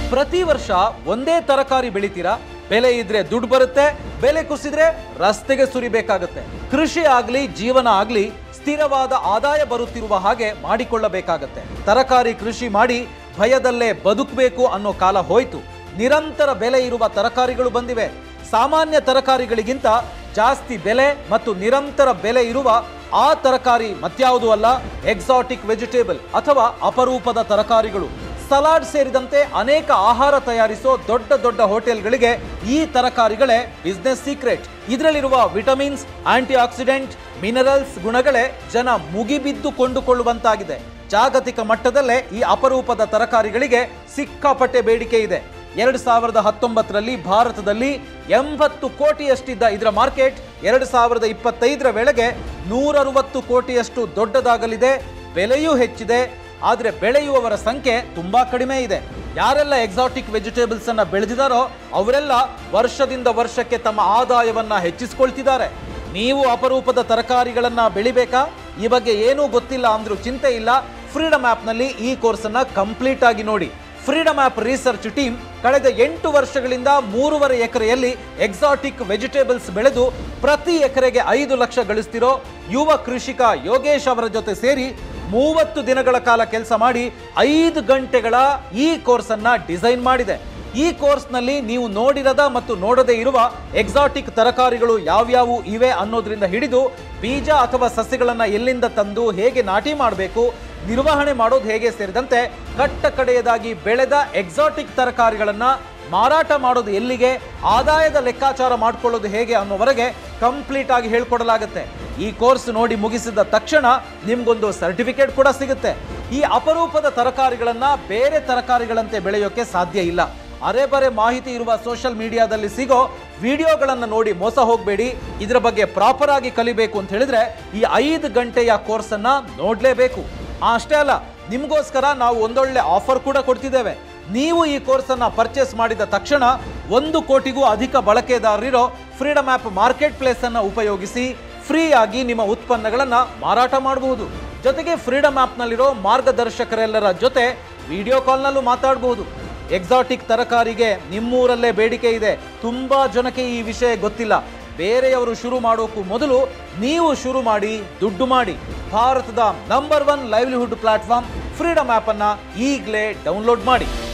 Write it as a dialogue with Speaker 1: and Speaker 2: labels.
Speaker 1: ಪ್ರತಿ ವರ್ಷ ಒಂದೇ ತರಕಾರಿ ಬೆಳಿತೀರಾ ಬೆಲೆ ಇದ್ರೆ ದುಡ್ಡು ಬರುತ್ತೆ ಬೆಲೆ ಕುಸಿದ್ರೆ ರಸ್ತೆಗೆ ಸುರಿಬೇಕಾಗತ್ತೆ ಕೃಷಿ ಆಗ್ಲಿ ಜೀವನ ಆಗ್ಲಿ ಸ್ಥಿರವಾದ ಆದಾಯ ಬರುತ್ತಿರುವ ಹಾಗೆ ಮಾಡಿಕೊಳ್ಳಬೇಕಾಗತ್ತೆ ತರಕಾರಿ ಕೃಷಿ ಮಾಡಿ ಭಯದಲ್ಲೇ ಬದುಕಬೇಕು ಅನ್ನೋ ಕಾಲ ಹೋಯ್ತು ನಿರಂತರ ಬೆಲೆ ಇರುವ ತರಕಾರಿಗಳು ಬಂದಿವೆ ಸಾಮಾನ್ಯ ತರಕಾರಿಗಳಿಗಿಂತ ಜಾಸ್ತಿ ಬೆಲೆ ಮತ್ತು ನಿರಂತರ ಬೆಲೆ ಇರುವ ಆ ತರಕಾರಿ ಮತ್ಯಾವುದೂ ಅಲ್ಲ ಎಕ್ಸಾಟಿಕ್ ವೆಜಿಟೇಬಲ್ ಅಥವಾ ಅಪರೂಪದ ತರಕಾರಿಗಳು ಸಲಾಡ್ ಸೇರಿದಂತೆ ಅನೇಕ ಆಹಾರ ತಯಾರಿಸೋ ದೊಡ್ಡ ದೊಡ್ಡ ಹೋಟೆಲ್ಗಳಿಗೆ ಈ ತರಕಾರಿಗಳೇ ಬಿಸ್ನೆಸ್ ಸೀಕ್ರೆಟ್ ಇದರಲ್ಲಿರುವ ವಿಟಮಿನ್ಸ್ ಆಂಟಿ ಆಕ್ಸಿಡೆಂಟ್ ಮಿನರಲ್ಸ್ ಗುಣಗಳೇ ಜನ ಮುಗಿಬಿದ್ದು ಕೊಂಡುಕೊಳ್ಳುವಂತಾಗಿದೆ ಜಾಗತಿಕ ಮಟ್ಟದಲ್ಲೇ ಈ ಅಪರೂಪದ ತರಕಾರಿಗಳಿಗೆ ಸಿಕ್ಕಾಪಟ್ಟೆ ಬೇಡಿಕೆ ಇದೆ ಎರಡು ಸಾವಿರದ ಹತ್ತೊಂಬತ್ತರಲ್ಲಿ ಭಾರತದಲ್ಲಿ ಎಂಬತ್ತು ಕೋಟಿಯಷ್ಟಿದ್ದ ಇದರ ಮಾರ್ಕೆಟ್ ಎರಡು ಸಾವಿರದ ಇಪ್ಪತ್ತೈದರ ವೇಳೆಗೆ ನೂರರುವತ್ತು ಕೋಟಿಯಷ್ಟು ದೊಡ್ಡದಾಗಲಿದೆ ಬೆಲೆಯೂ ಹೆಚ್ಚಿದೆ ಆದರೆ ಬೆಳೆಯುವವರ ಸಂಖ್ಯೆ ತುಂಬಾ ಕಡಿಮೆ ಇದೆ ಯಾರೆಲ್ಲ ಎಕ್ಸಾಟಿಕ್ ವೆಜಿಟೇಬಲ್ಸ್ ಅನ್ನ ಬೆಳೆದಿದಾರೋ ಅವರೆಲ್ಲ ವರ್ಷದಿಂದ ವರ್ಷಕ್ಕೆ ತಮ್ಮ ಆದಾಯವನ್ನ ಹೆಚ್ಚಿಸಿಕೊಳ್ತಿದ್ದಾರೆ ನೀವು ಅಪರೂಪದ ತರಕಾರಿಗಳನ್ನ ಬೆಳಿಬೇಕಾ ಈ ಬಗ್ಗೆ ಏನೂ ಗೊತ್ತಿಲ್ಲ ಅಂದ್ರೂ ಚಿಂತೆ ಇಲ್ಲ ಫ್ರೀಡಮ್ ಆ್ಯಪ್ನಲ್ಲಿ ಈ ಕೋರ್ಸನ್ನ ಕಂಪ್ಲೀಟ್ ಆಗಿ ನೋಡಿ ಫ್ರೀಡಮ್ ಆ್ಯಪ್ ರಿಸರ್ಚ್ ಟೀಮ್ ಕಳೆದ ಎಂಟು ವರ್ಷಗಳಿಂದ ಮೂರುವರೆ ಎಕರೆಯಲ್ಲಿ ಎಕ್ಸಾಟಿಕ್ ವೆಜಿಟೇಬಲ್ಸ್ ಬೆಳೆದು ಪ್ರತಿ ಎಕರೆಗೆ ಐದು ಲಕ್ಷ ಗಳಿಸ್ತಿರೋ ಯುವ ಕೃಷಿಕ ಯೋಗೇಶ್ ಅವರ ಜೊತೆ ಸೇರಿ ಮೂವತ್ತು ದಿನಗಳ ಕಾಲ ಕೆಲಸ ಮಾಡಿ ಐದು ಗಂಟೆಗಳ ಈ ಕೋರ್ಸನ್ನ ಡಿಸೈನ್ ಮಾಡಿದೆ ಈ ಕೋರ್ಸ್ನಲ್ಲಿ ನೀವು ನೋಡಿರದ ಮತ್ತು ನೋಡದೇ ಇರುವ ಎಕ್ಸಾಟಿಕ್ ತರಕಾರಿಗಳು ಯಾವ್ಯಾವು ಇವೆ ಅನ್ನೋದ್ರಿಂದ ಹಿಡಿದು ಬೀಜ ಅಥವಾ ಸಸ್ಯಗಳನ್ನ ಎಲ್ಲಿಂದ ತಂದು ಹೇಗೆ ನಾಟಿ ಮಾಡಬೇಕು ನಿರ್ವಹಣೆ ಮಾಡೋದು ಹೇಗೆ ಸೇರಿದಂತೆ ಕಟ್ಟ ಕಡೆಯದಾಗಿ ಬೆಳೆದ ಎಕ್ಸಾಟಿಕ್ ತರಕಾರಿಗಳನ್ನ ಮಾರಾಟ ಮಾಡೋದು ಎಲ್ಲಿಗೆ ಆದಾಯದ ಲೆಕ್ಕಾಚಾರ ಮಾಡ್ಕೊಳ್ಳೋದು ಹೇಗೆ ಅನ್ನೋವರೆಗೆ ಕಂಪ್ಲೀಟ್ ಆಗಿ ಹೇಳ್ಕೊಡಲಾಗುತ್ತೆ ಈ ಕೋರ್ಸ್ ನೋಡಿ ಮುಗಿಸಿದ ತಕ್ಷಣ ನಿಮ್ಗೊಂದು ಸರ್ಟಿಫಿಕೇಟ್ ಕೂಡ ಸಿಗುತ್ತೆ ಈ ಅಪರೂಪದ ತರಕಾರಿಗಳನ್ನ ಬೇರೆ ತರಕಾರಿಗಳಂತೆ ಬೆಳೆಯೋಕೆ ಸಾಧ್ಯ ಇಲ್ಲ ಅರೆಬರೆ ಮಾಹಿತಿ ಇರುವ ಸೋಷಿಯಲ್ ಮೀಡಿಯಾದಲ್ಲಿ ಸಿಗೋ ವಿಡಿಯೋಗಳನ್ನು ನೋಡಿ ಮೋಸ ಹೋಗಬೇಡಿ ಇದರ ಬಗ್ಗೆ ಪ್ರಾಪರ್ ಆಗಿ ಕಲಿಬೇಕು ಅಂತ ಹೇಳಿದ್ರೆ ಈ ಐದು ಗಂಟೆಯ ಕೋರ್ಸನ್ನ ನೋಡಲೇಬೇಕು ಅಷ್ಟೇ ಅಲ್ಲ ನಿಮಗೋಸ್ಕರ ನಾವು ಒಂದೊಳ್ಳೆ ಆಫರ್ ಕೂಡ ಕೊಡ್ತಿದ್ದೇವೆ ನೀವು ಈ ಕೋರ್ಸನ್ನ ಪರ್ಚೇಸ್ ಮಾಡಿದ ತಕ್ಷಣ ಒಂದು ಕೋಟಿಗೂ ಅಧಿಕ ಬಳಕೆದಾರರಿರೋ ಫ್ರೀಡಮ್ ಆ್ಯಪ್ ಮಾರ್ಕೆಟ್ ಪ್ಲೇಸ್ ಅನ್ನ ಉಪಯೋಗಿಸಿ ಫ್ರೀ ಆಗಿ ನಿಮ್ಮ ಉತ್ಪನ್ನಗಳನ್ನ ಮಾರಾಟ ಮಾಡಬಹುದು ಜೊತೆಗೆ ಫ್ರೀಡಮ್ ಆ್ಯಪ್ನಲ್ಲಿರೋ ಮಾರ್ಗದರ್ಶಕರೆಲ್ಲರ ಜೊತೆ ವಿಡಿಯೋ ಕಾಲ್ನಲ್ಲೂ ಮಾತಾಡಬಹುದು ಎಕ್ಸಾಟಿಕ್ ತರಕಾರಿಗೆ ನಿಮ್ಮೂರಲ್ಲೇ ಬೇಡಿಕೆ ಇದೆ ತುಂಬಾ ಜನಕ್ಕೆ ಈ ವಿಷಯ ಗೊತ್ತಿಲ್ಲ ಬೇರೆಯವರು ಶುರು ಮಾಡೋಕ್ಕೂ ಮೊದಲು ನೀವು ಶುರು ಮಾಡಿ ದುಡ್ಡು ಮಾಡಿ ಭಾರತದ number one livelihood platform freedom ಆ್ಯಪನ್ನು ಈಗಲೇ ಡೌನ್ಲೋಡ್ ಮಾಡಿ